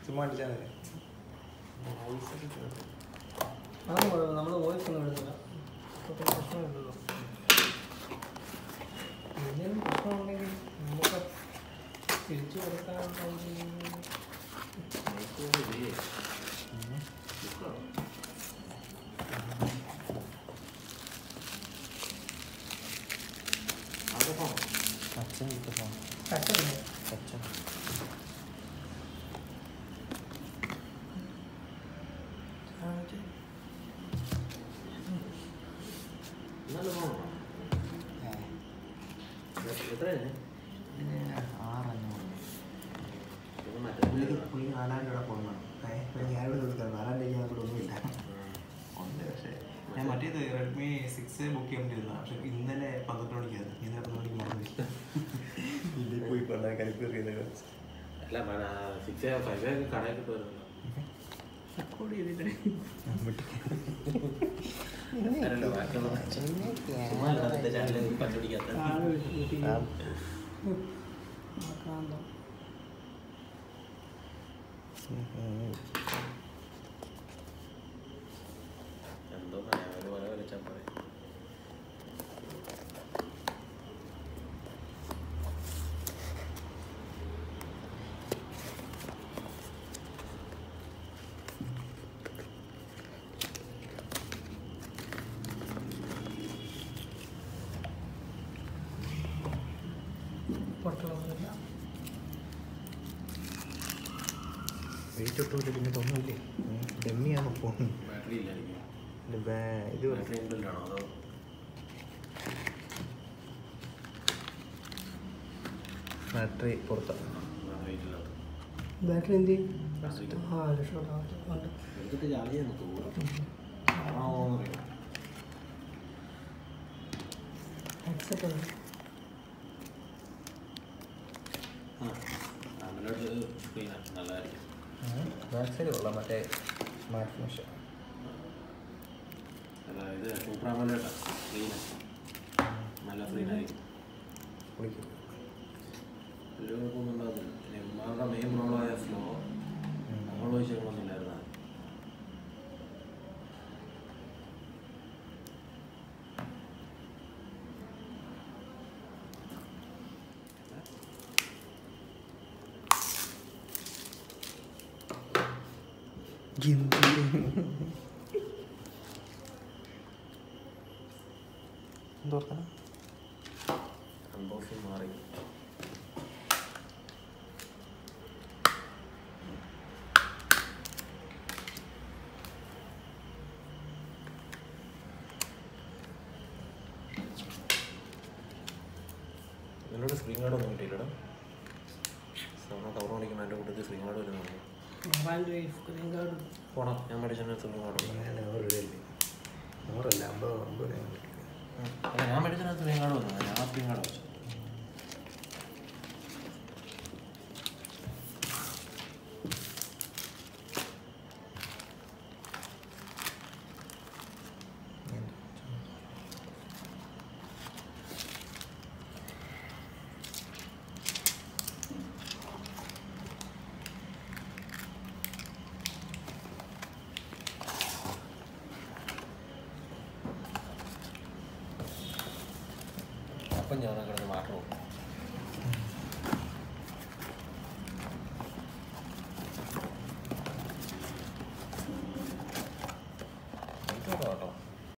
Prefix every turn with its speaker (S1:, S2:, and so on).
S1: ചുമ്മാ അടിച്ചാൽ മതി
S2: അതൊന്നും കുഴപ്പമില്ല നമ്മൾ വോയിസ് ഒന്നും എടുത്തില്ല അപ്പോൾ പ്രശ്നമില്ലല്ലോ എന്തെങ്കിലും പ്രശ്നമുണ്ടെങ്കിൽ നമുക്ക് തിരിച്ചു കൊടുക്കാനുണ്ടെങ്കിൽ
S1: അച്ഛൻ കിട്ടും ഫോൺ
S2: കഷ്ടമില്ല
S1: അച്ഛൻ ആറഞ്ഞൂറ് പുള്ളിക്ക് പുള്ളി നാലായിരം രൂപ പോകുന്നതാണ് ഏഹ് പിന്നെ ഞാനിവിടെ കൊടുക്കാം നാലായിരം രൂപ ഞങ്ങൾക്ക് ഒന്നുമില്ല ഉണ്ട് പക്ഷേ ഞാൻ മറ്റേത് റെഡ്മി സിക്സ് ബുക്ക് ചെയ്യാൻ വേണ്ടിയിരുന്നതാണ് പക്ഷെ ഇന്നലെ പന്ത്രണ്ട് മണിക്കാണ് ഇന്നലെ പന്ത്രണ്ട് മണിക്ക് മറന്നു ഇല്ലേ പോയി പണ്ടാ കരിപ്പൂർ ചെയ്ത
S3: അല്ല സിക്സ് ഫൈവ് ഒക്കെ കടയിൽ കിട്ടുമായിരുന്നല്ലോ അല്ലല്ലോ, ബാക്കിയുള്ള ചുമ്മാ അല്ല, അതിന്റെ ചാനലിൽ കണ്ടുപിടിക്കാത്ത എന്തോ പറയാം ഒരു വല വലിച്ചാൽ പറയും
S2: പൊട്ടലൊന്നുമില്ല
S1: വെയിറ്റ് ഒട്ടുമില്ല പിന്നെ തോന്നില്ലേ ഡെമ്മിയാണ് ഫോൺ
S3: ബാറ്ററി ഇല്ലായിരിക്കും
S1: ഇത് ബാ- ഇത്
S3: ബാറ്ററി ഇൻബിൽഡ് ആണോ അതോ
S1: ബാറ്ററി പുറത്താണ്
S3: വെയിറ്റ് ഇല്ലാത്ത
S2: ബാറ്ററി എന്ത് ചെയ്യും
S3: ബാറ്ററി
S2: ആ രക്ഷപ്പെട്ടു ഉണ്ട്
S3: എടുത്തിട്ട് ചാർജ് ചെയ്യാൻ നോക്കൂ ആണോന്ന് അറിയാം
S2: ഹെഡ്സെറ്റ് ഉണ്ട്
S3: ആ ആമലോഡ് സ്ക്രീനാണ് നല്ലതായിരിക്കും
S1: ബാക്ക് സൈഡ് കൊള്ളാം മറ്റേ സ്മാർട്ട് ഫിനിഷ്
S3: അല്ല ഇത് സൂപ്പർ ആമലോഡാണ് സ്ക്രീന് നല്ല സ്ക്രീനായിരിക്കും
S1: കുളിക്കും
S3: ഒരു കുഴപ്പമൊന്നും ഉണ്ടാകത്തില്ല പിന്നെ ഉമ്മാരുടെ മെയിൻ പ്രോബ്ലം ആയ സ്ലോ നമ്മൾ ചോദിച്ചൊന്നുമില്ലായിരുന്നു
S1: എന്തോർക്കണം
S3: അൺബോക്സിങ് മാറി എന്നോട് സ്ക്രീൻ ഗാർഡ് ഒന്നും കിട്ടിയില്ലടാ നമ്മൾ കവർ മേടിക്കുമ്പോൾ എൻ്റെ കൂട്ടത്തിൽ സ്ക്രീൻ ഗാർഡ് വരുന്നുണ്ട്
S2: മൊബൈലിൻ്റെ സ്ക്രീൻ ഗാർഡ്
S3: പോണം ഞാൻ മേടിച്ചതിന് സ്ക്രീൻ ഗാർഡ് ഉണ്ട്
S1: ഞാൻ നൂറിടല്ലേ നൂറല്ല അമ്പത് അമ്പത് ഞാൻ കിട്ടി
S3: അല്ല ഞാൻ മേടിച്ചതിനകത്ത് സ്ക്രീൻ ഗാർഡ് വന്നു ഞാൻ സ്ക്രീൻ ഗാർഡ് വെച്ചു അപ്പം ഞാൻ കിടന്ന് മാറ്റണം കേട്ടോ